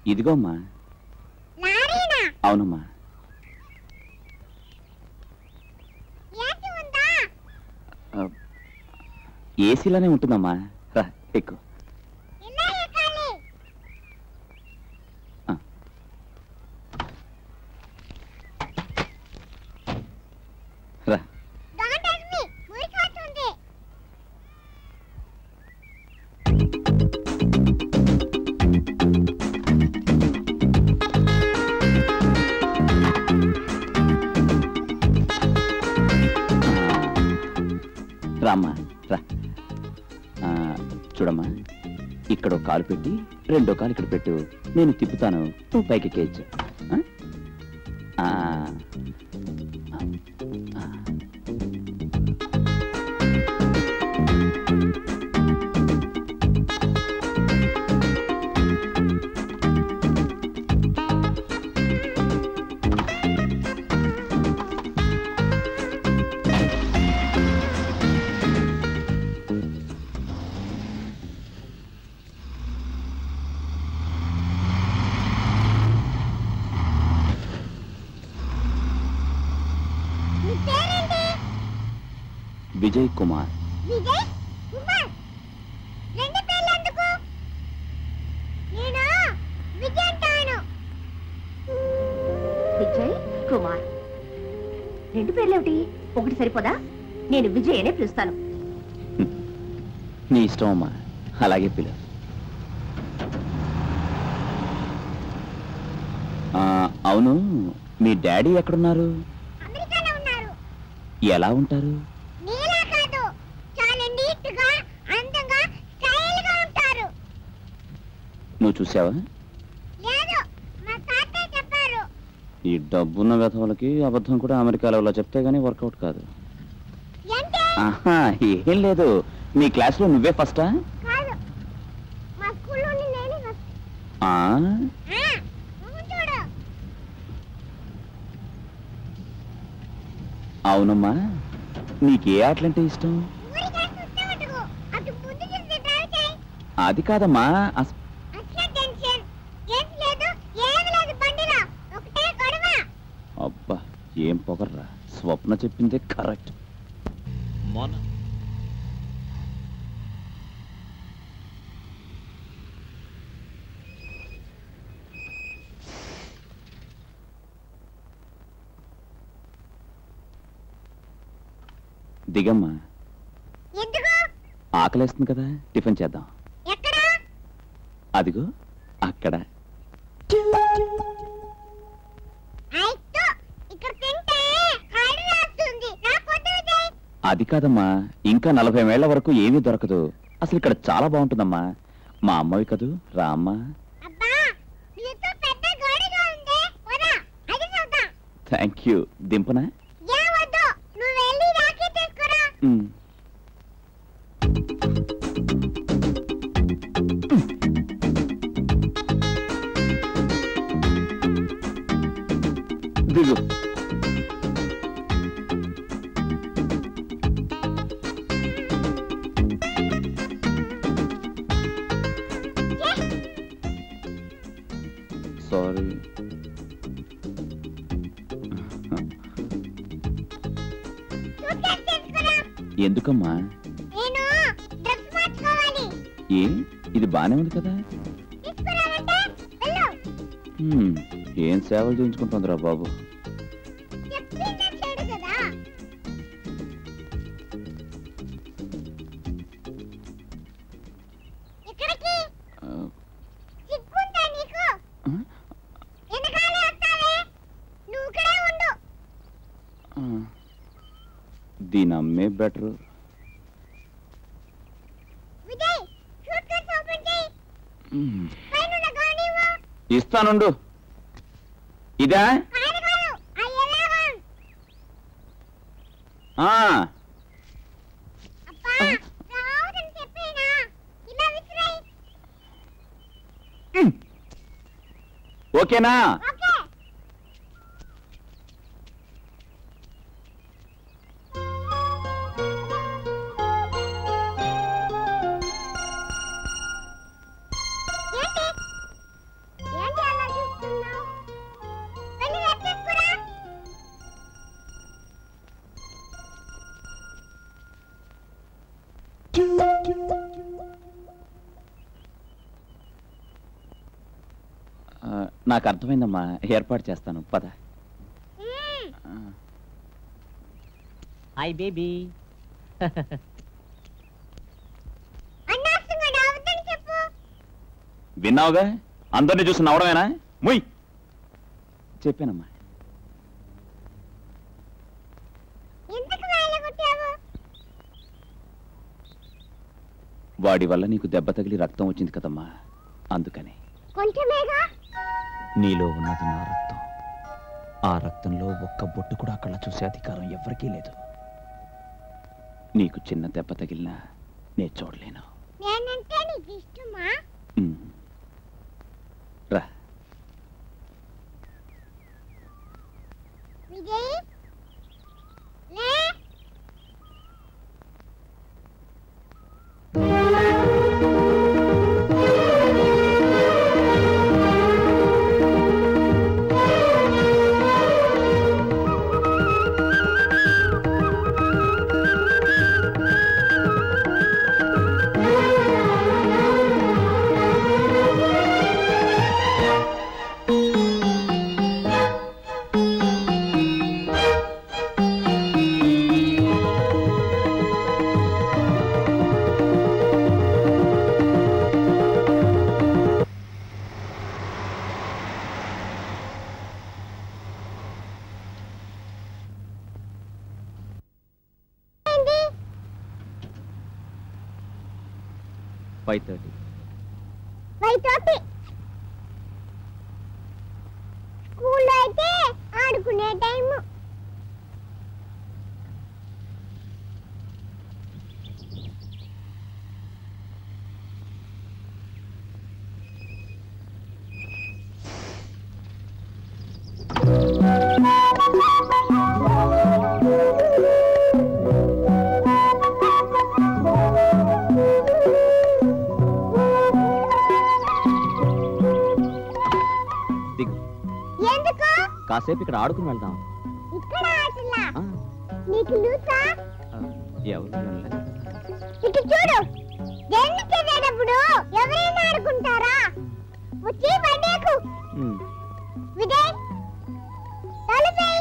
ఇదిగోమ్మా లారీనా అవునమ్మా ఏసీ ఉందా ఆ, ఏసీలోనే ఉంటుందమ్మా రా ఎక్కు ఇలా ఎక్కాలి ఆ. రా డోంట్ టచ్ మీ ఊరికొస్తుంది రామ్మా రా ఆ, చూడమ్మా ఇక్కడ ఒక కాలు పెట్టి రెండో కాలు ఇక్కడ పెట్టు నేను తిప్పుతాను నువ్వు పైకి ఎక్కేయచ్చు ఆ? ఆ. ఆ. నీ పేరేంటి విజయ్ కుమార్ విజయ్ కుమార్ రెండు పేర్లు ఎందుకు నేను విజయ్ అంటాను విజయ్ కుమార్ రెండు పేర్లేమిటి ఒకటి సరిపోదా నేను విజయ్ అనే పిలుస్తాను నీ ఇష్టం అమ్మా అలాగే పిలు ఆ, అవును మీ డాడీ ఎక్కడున్నారు అమెరికాలో ఉన్నారు ఎలా ఉంటారు నీలా కాదు చాలా నీట్ గా అందంగా స్టైల్ గా ఉంటారు నువ్వు చూసావా లేదు మా తాతయ్య చెప్పారు ఈ డబ్బున్న వ్యధవులకి అబద్ధం కూడా అమెరికాలో అలా చెప్తే గానీ వర్కౌట్ కాదు ఏంటి ఆహా ఏం లేదు నీ క్లాస్లో నువ్వే ఫస్టా కాదు మా స్కూల్లోని నేనే ఫస్ట్ ఆ, ఆ, మొహం చూడు అవునమ్మా నీకే ఆటలంటే ఇష్టం ఊరికే చూస్తే మటుకు అటు ముందు చూసి డ్రైవ్ చేయి అది కాదమ్మా అస్- అసలు టెన్షన్ ఏం లేదు ఏం లేదు బండిలో ఒకటే గొడవ అబ్బా ఏం పొగర్రా స్వప్న చెప్పిందే కరెక్ట్ మొన్న దిగమ్మా ఎందుకు ఆకలేస్తుంది కదా టిఫిన్ చేద్దాం ఎక్కడ అదిగో అక్కడ అయితే ఇక్కడ తింటే కళ్ళు రాస్తుంది రాకపోతే విజయ్ అది కాదమ్మా ఇంకా నలభై వేళ్ల వరకు ఏమీ దొరకదు అసలు ఇక్కడ చాలా బాగుంటుందమ్మా మా అమ్మవి కదూ రా అమ్మా అబ్బా నీతో పెద్ద గోడగా ఉంది వదా అది చూద్దాం థ్యాంక్ యూ దింపనా ఏ వద్దు నువ్వు వెళ్ళి రాఖీ తీసుకురా ఉమ్. దిగు సారీ సూట్ కేసు తీసుకురా ఎందుకమ్మా నేను డ్రెస్ మార్చుకోవాలి ఏ ఇది బానే ఉంది కదా తీసుకురావంటే వెళ్ళు హ్మ్, ఏం సేవలు చేయించుకుంటుందిరా బాబు చెప్పిందే చెడు కదా ఎక్కడికి ఆ, సిగ్గుందా నీకు ఆ, వెనకాలే వస్తావే నువ్వు ఇక్కడే ఉండు ఆ. దీని అమ్మే better Vijay suitcase open చేయి పైన గానివ్వు ఇస్తానుండు ఇదా పైన కాదు ఆ ఎల్లో వన్ ఆ, అబ్బా రావదని చెప్పేనా ఇలా విసిరాయి ఉమ్. ఓకేనా ఓకే ఏంటి ఏంటి నాకు అర్థమైందమ్మా ఏర్పాటు చేస్తాను పద మ్మ్. ఆ, హాయ్ బేబీ అనవసరంగా నవ్వుతాను చెప్పు విన్నావుగా అందరిని చూసి నవ్వడమేనా ముయ్ చెప్పానమ్మా ఎందుకు వేలగొట్టావు వాడి వల్ల నీకు దెబ్బ తగిలి రక్తం వచ్చింది కదమ్మా అందుకని కొంచెమేగా నీలో ఉన్నది నా రక్తం ఆ రక్తంలో ఒక్క బొట్టు కూడా అక్కడ చూసే అధికారం ఎవరికీ లేదు నీకు చిన్న దెబ్బ తగిలినా నేను చూడలేను నేనంటే నీకు ఇష్టమా ఉమ్. రా విజయ్ లే ఏంటి ఫైవ్ థర్టీ వైతోటి స్కూల్లో అయితే ఆడుకునే టైము దిగు ఎందుకు కాసేపు ఇక్కడ ఆడుకుని వెళ్దాం ఇక్కడ ఆటలా ఆ, నీకు లూసా ఆ, ఎవరు వెళ్ళలేదు. ఇటు చూడు జల్లి చదివేటప్పుడు ఎవరైనా ఆడుకుంటారా వచ్చి పడేకు ఉమ్. విజయ్ తలుపేయ్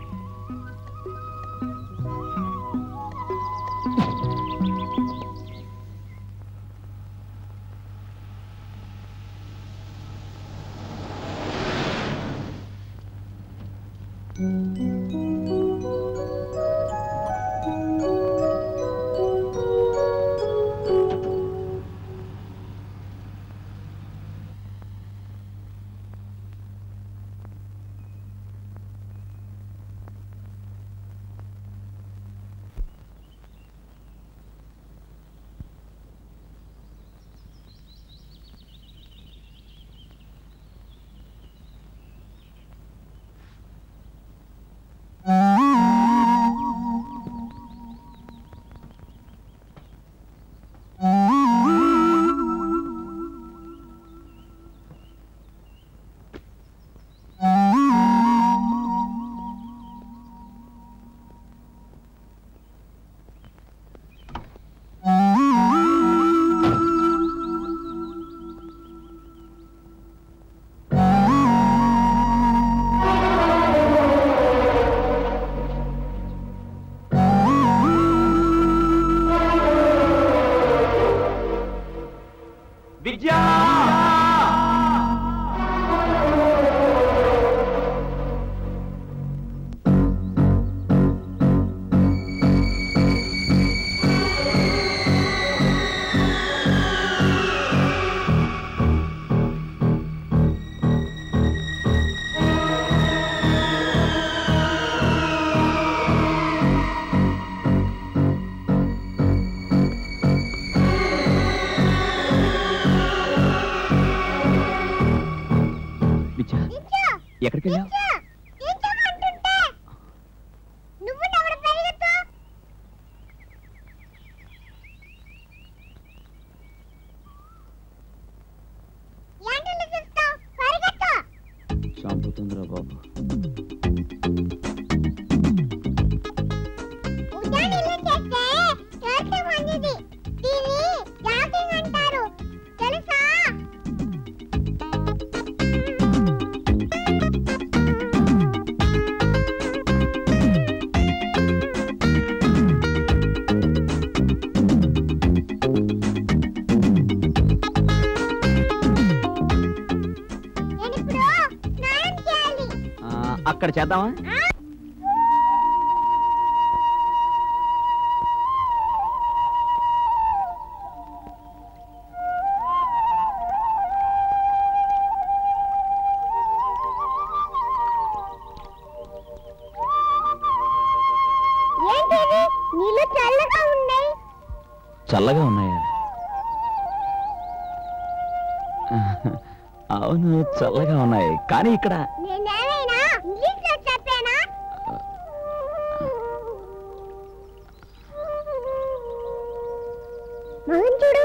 విద్యా విద్యా నించో ఎక్కడికి వెళ్ళావు నించో నించోమంటుంటే నువ్వు నవ్వడ పెరుగుతూ ఏంటలు చూస్తావు పరిగెత్తు చంపుతుందిరా బాబు ఉద్యాన ఇల్లు చేస్తే చేస్తే మంచిది దీన్ని జాగింగ్ అంటారు తెలుసా అక్కడ చేద్దామా ఏంటిది నీళ్ళు చల్లగా ఉన్నాయి చల్లగా ఉన్నాయా అవును చల్లగా ఉన్నాయి కానీ ఇక్కడ నేనేమైనా ఇంగ్లీష్ లో చెప్పానా మగన్ చూడు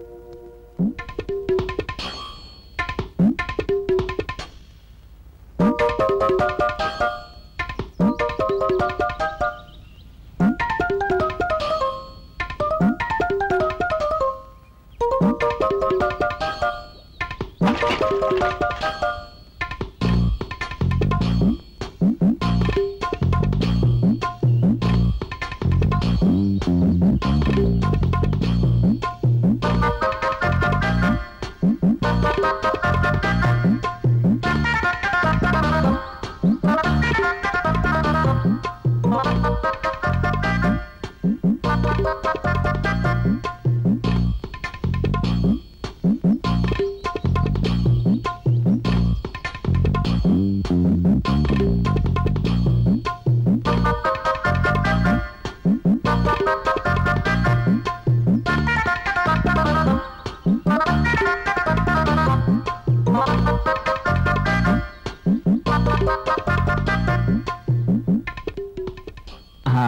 ఆ,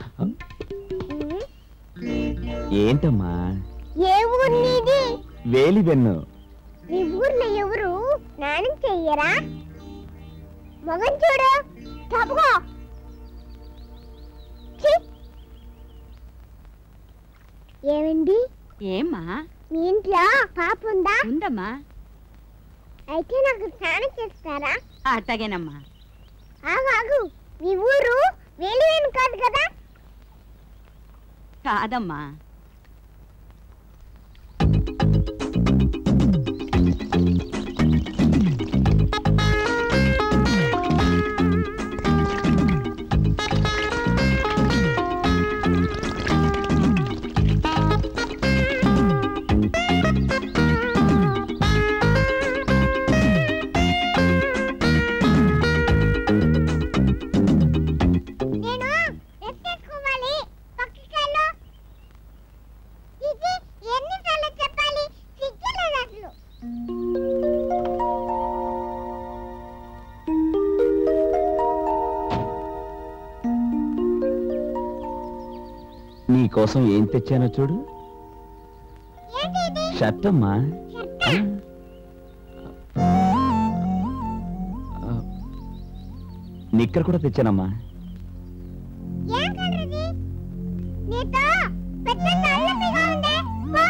ఏంటమ్మా ఏ ఊరు నీది వేలి వెన్ను నీ ఊర్లో ఎవరు స్నానం చెయ్యరా మగన్ చూడు తప్పుకో ఛీ! ఏమండి ఏమ్మా మీ ఇంట్లో పాప ఉందా ఉందమ్మా అయితే నాకు స్నానం చేస్తారా అట్టగేనమ్మా ఆగు ఆగు మీ ఊరు వేలివేను కాదు కదా కాదమ్మా నేను డ్రెస్ వేసుకోవాలి పక్కకెళ్ళు ఇది ఎన్నిసార్లు చెప్పాలి సిగ్గులేదు అసలు నీ కోసం ఏం తెచ్చానో చూడు ఏంటి ఇది షర్ట్ అమ్మా చెత్త. ఆ, నిక్కర్ కూడా తెచ్చానమ్మా ఏం కలర్ ఇది నీతో పెద్ద తలనొప్పిగా ఉందే పో.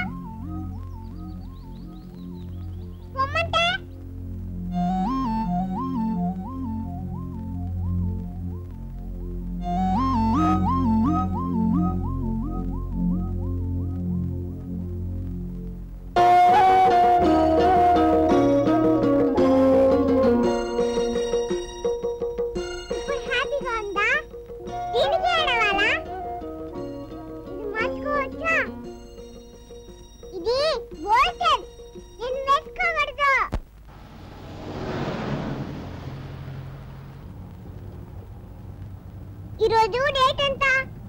పొమ్మంటే ఇప్పుడు హ్యాపీగా ఉందా దీనికి ఏడవాలా ఇది మార్చుకోవచ్చా ఇది బోల్టెడ్ నేను వేసుకోకూడదు ఈరోజు డేట్ ఎంత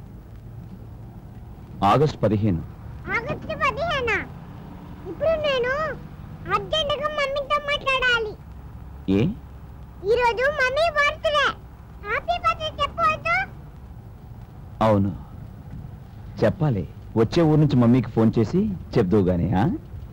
ఆగస్ట్ పదిహేను ఆగస్టు పదిహేనా ఇప్పుడు నేను అర్జెంటుగా మమ్మీతో మాట్లాడాలి ఏ ఈరోజు మమ్మీ బర్త్డే హ్యాపీ బర్త్డే చెప్పవద్దు అవును చెప్పాలి వచ్చే ఊరు నుంచి మమ్మీకి ఫోన్ చేసి చెప్దువు గాని ఆ?